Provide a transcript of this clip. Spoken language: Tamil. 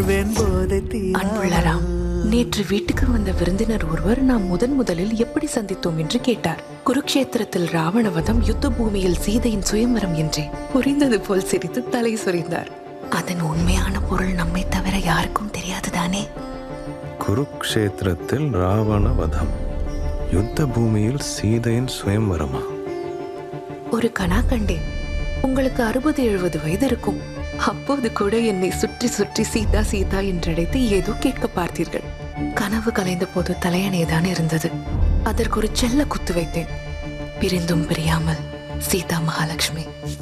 கொள்வேன் போதை அன்புள்ள ராம் நேற்று வீட்டுக்கு வந்த விருந்தினர் ஒருவர் நாம் முதன் முதலில் எப்படி சந்தித்தோம் என்று கேட்டார் குருக்ஷேத்திரத்தில் ராவணவதம் யுத்த பூமியில் சீதையின் சுயம்பரம் என்றே புரிந்தது போல் சிரித்து தலை சொரிந்தார் அதன் உண்மையான பொருள் நம்மை தவிர யாருக்கும் தெரியாதுதானே குருக்ஷேத்திரத்தில் ராவண வதம் யுத்த பூமியில் சீதையின் சுயம்வரமா ஒரு கணா கண்டேன் உங்களுக்கு அறுபது எழுபது வயது இருக்கும் அப்போது கூட என்னை சுற்றி சுற்றி சீதா சீதா என்றழைத்து ஏதோ கேட்க பார்த்தீர்கள் கனவு கலைந்த போது தலையணைதான் இருந்தது அதற்கு ஒரு செல்ல குத்து வைத்தேன் பிரிந்தும் பிரியாமல் சீதா மகாலட்சுமி